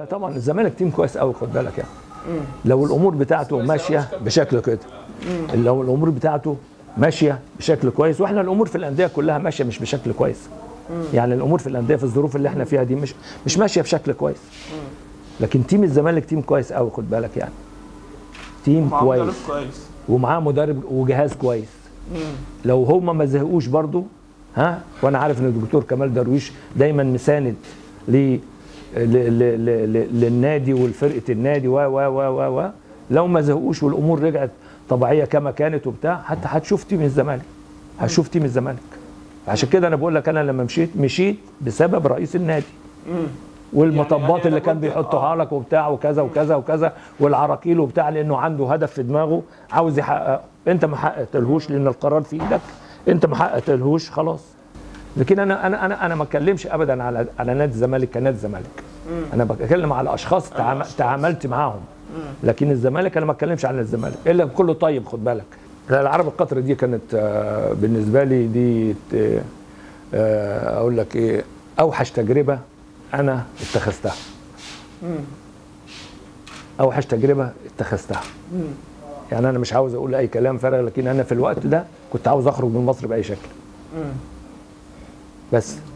لا طبعا الزمالك تيم كويس قوي خد بالك يعني لو الامور بتاعته ماشيه بشكل كده لو الامور بتاعته ماشيه بشكل كويس واحنا الامور في الانديه كلها ماشيه مش بشكل كويس يعني الامور في الانديه في الظروف اللي احنا فيها دي مش مش ماشيه بشكل كويس لكن تيم الزمالك تيم كويس قوي خد بالك يعني تيم مع كويس مدرب كويس ومعاه مدرب وجهاز كويس لو هما ما زهقوش برضو ها وانا عارف ان الدكتور كمال درويش دايما مساند ل ل- ل- ل- ل- للنادي والفرقه النادي و و و و و لو ما زهقوش والامور رجعت طبيعيه كما كانت وبتاع حتى هتشوف تيم الزمالك هتشوف تيم الزمالك عشان كده انا بقول لك انا لما مشيت مشيت بسبب رئيس النادي والمطبات يعني اللي أنا كان كنت- بيحطها لك وبتاع وكذا وكذا وكذا والعراقيل وبتاع لانه عنده هدف في دماغه عاوز يحققه انت ما حققتلهوش لان القرار في ايدك انت ما حققتلهوش خلاص لكن انا انا انا انا ما اتكلمش ابدا على على نادي الزمالك كنادي الزمالك انا بتكلم على اشخاص تعام- تعاملت معاهم لكن الزمالك انا ما اتكلمش عن الزمالك الا كله طيب خد بالك العرب القطر دي كانت آه، بالنسبه لي دي آه، آه، اقول لك ايه اوحش تجربه انا اتخذتها اوحش تجربه اتخذتها يعني انا مش عاوز اقول اي كلام فارغ لكن انا في الوقت ده كنت عاوز اخرج من مصر باي شكل بس